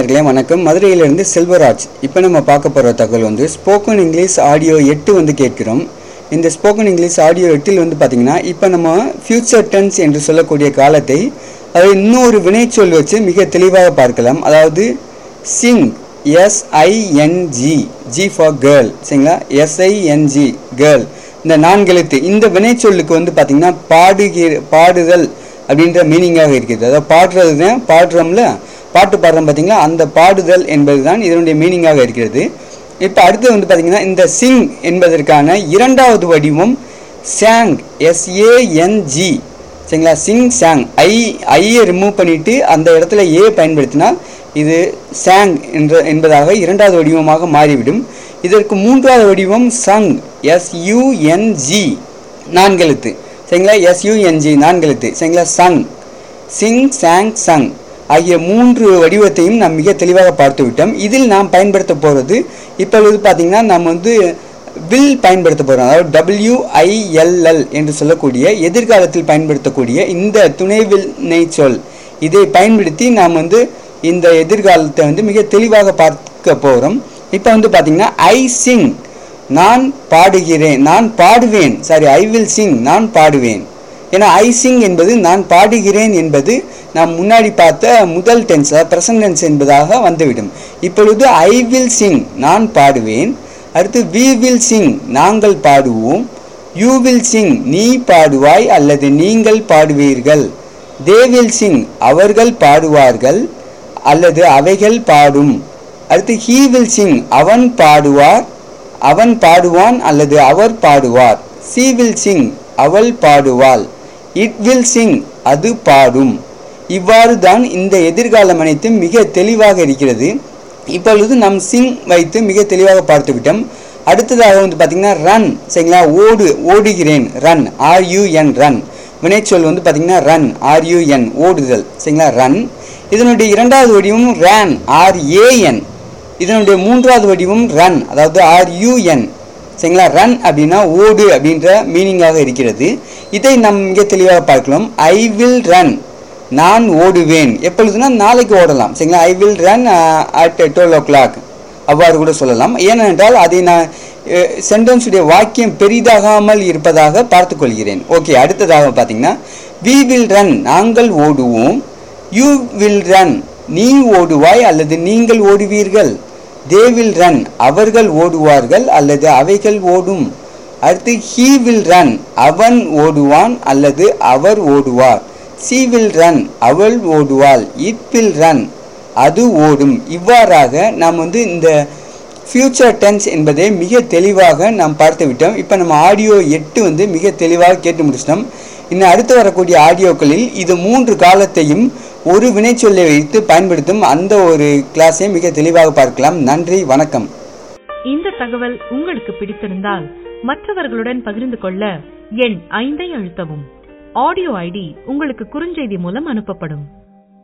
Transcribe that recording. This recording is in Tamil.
நேர்களே வணக்கம் மதுரையிலிருந்து செல்வராஜ் இப்போ நம்ம பார்க்க போகிற தகவல் வந்து ஸ்போக்கன் இங்கிலீஷ் ஆடியோ எட்டு வந்து கேட்கிறோம் இந்த ஸ்போக்கன் இங்கிலீஷ் ஆடியோ எட்டில் வந்து பார்த்திங்கன்னா இப்போ நம்ம ஃப்யூச்சர் டென்ஸ் என்று சொல்லக்கூடிய காலத்தை அதை இன்னொரு வினைச்சொல் வச்சு மிக தெளிவாக பார்க்கலாம் அதாவது sing S I N G G for girl சரிங்களா எஸ்ஐஎன்ஜி கேர்ள் இந்த நான்கெழுத்து இந்த வினைச்சொல்லுக்கு வந்து பார்த்திங்கன்னா பாடுகிற பாடுதல் அப்படின்ற மீனிங்காக இருக்கிறது அதாவது பாடுறது தான் பாடுறோம்ல பாட்டு பாடுறோம் பார்த்தீங்களா அந்த பாடுதல் என்பது தான் இதனுடைய மீனிங்காக இருக்கிறது இப்போ அடுத்து வந்து பார்த்திங்கன்னா இந்த சிங் என்பதற்கான இரண்டாவது வடிவம் சாங் எஸ்ஏஎன்ஜி சரிங்களா சிங் சாங் ஐ ஐயை ரிமூவ் பண்ணிவிட்டு அந்த இடத்துல ஏ பயன்படுத்தினால் இது சாங் என்ற என்பதாக இரண்டாவது வடிவமாக மாறிவிடும் இதற்கு மூன்றாவது வடிவம் சங் எஸ்யூஎன்ஜி நான்கெழுத்து சரிங்களா எஸ்யூஎன்ஜி நான்கெழுத்து சரிங்களா சங் சிங் சாங் சங் ஆகிய மூன்று வடிவத்தையும் நாம் மிக தெளிவாக பார்த்து விட்டோம் இதில் நாம் பயன்படுத்த போகிறது இப்பொழுது பார்த்திங்கன்னா நாம் வந்து வில் பயன்படுத்த போகிறோம் அதாவது டபிள்யூஐஎல்எல் என்று சொல்லக்கூடிய எதிர்காலத்தில் பயன்படுத்தக்கூடிய இந்த துணை வினை சொல் இதை பயன்படுத்தி நாம் வந்து இந்த எதிர்காலத்தை வந்து மிக தெளிவாக பார்க்க போகிறோம் இப்போ வந்து பார்த்திங்கன்னா ஐ சிங் நான் பாடுகிறேன் நான் பாடுவேன் சாரி ஐ வில் சிங் நான் பாடுவேன் ஏன்னா ஐ சிங் என்பது நான் பாடுகிறேன் என்பது நாம் முன்னாடி பார்த்த முதல் டென்ஸ் ப்ரெசன்ட் டென்ஸ் என்பதாக வந்துவிடும் இப்பொழுது ஐ வில் சிங் நான் பாடுவேன் அடுத்து வி வில் சிங் நாங்கள் பாடுவோம் யூ வில் சிங் நீ பாடுவாய் அல்லது நீங்கள் பாடுவீர்கள் தே வில் சிங் அவர்கள் பாடுவார்கள் அல்லது அவைகள் பாடும் அடுத்து ஹீ வில் சிங் அவன் பாடுவார் அவன் பாடுவான் அல்லது அவர் பாடுவார் சி வில் சிங் அவள் பாடுவாள் இட் வில் சிங் அது பாடும் இவ்வாறு தான் இந்த எதிர்காலம் அனைத்தும் மிக தெளிவாக இருக்கிறது இப்பொழுது நம் சிங் வைத்து மிக தெளிவாக பார்த்து விட்டோம் அடுத்ததாக வந்து பார்த்திங்கன்னா ரன் சரிங்களா ஓடு ஓடுகிறேன் ரன் ஆர்யூஎன் ரன் வினைச்சொல் வந்து பார்த்திங்கன்னா ரன் ஆர்யூஎன் ஓடுதல் சரிங்களா ரன் இதனுடைய இரண்டாவது வடிவம் ரேன் ஆர்ஏஎன் இதனுடைய மூன்றாவது வடிவம் ரன் அதாவது ஆர்யூஎன் சரிங்களா ரன் அப்படின்னா ஓடு அப்படின்ற மீனிங்காக இருக்கிறது இதை நாம் மிக தெளிவாக பார்க்கலாம் ஐ வில் ரன் நான் ஓடுவேன் எப்பொழுதுனா நாளைக்கு ஓடலாம் சரிங்களா I will run at twelve o'clock அவ்வாறு கூட சொல்லலாம் ஏனென்றால் அதை நான் சென்டென்ஸுடைய வாக்கியம் பெரிதாகாமல் இருப்பதாக பார்த்து கொள்கிறேன் ஓகே அடுத்ததாக பார்த்தீங்கன்னா வி வில் ரன் நாங்கள் ஓடுவோம் யூ வில் ரன் நீ ஓடுவாய் அல்லது நீங்கள் ஓடுவீர்கள் தே வில் ரன் அவர்கள் ஓடுவார்கள் அல்லது அவைகள் ஓடும் அடுத்து ஹீ வில் ரன் அவன் ஓடுவான் அல்லது அவர் ஓடுவார் சி வில் ரன் அவள் ஓடுவாள் இட் வில் ரன் அது ஓடும் இவ்வாறாக நாம் வந்து இந்த ஃப்யூச்சர் டென்ஸ் என்பதை மிக தெளிவாக நாம் பார்த்து விட்டோம் இப்போ நம்ம ஆடியோ எட்டு வந்து மிக தெளிவாக கேட்டு முடிச்சிட்டோம் இன்னும் அடுத்து வரக்கூடிய ஆடியோக்களில் இது மூன்று காலத்தையும் ஒரு வினைச்சொல்லை வைத்து பயன்படுத்தும் அந்த ஒரு கிளாஸை மிக தெளிவாக பார்க்கலாம் நன்றி வணக்கம் இந்த தகவல் உங்களுக்கு பிடித்திருந்தால் மற்றவர்களுடன் பகிர்ந்து கொள்ள எண் ஐந்தை அழுத்தவும் ஆடியோ ஐடி உங்களுக்கு குறுஞ்செய்தி மூலம் அனுப்பப்படும்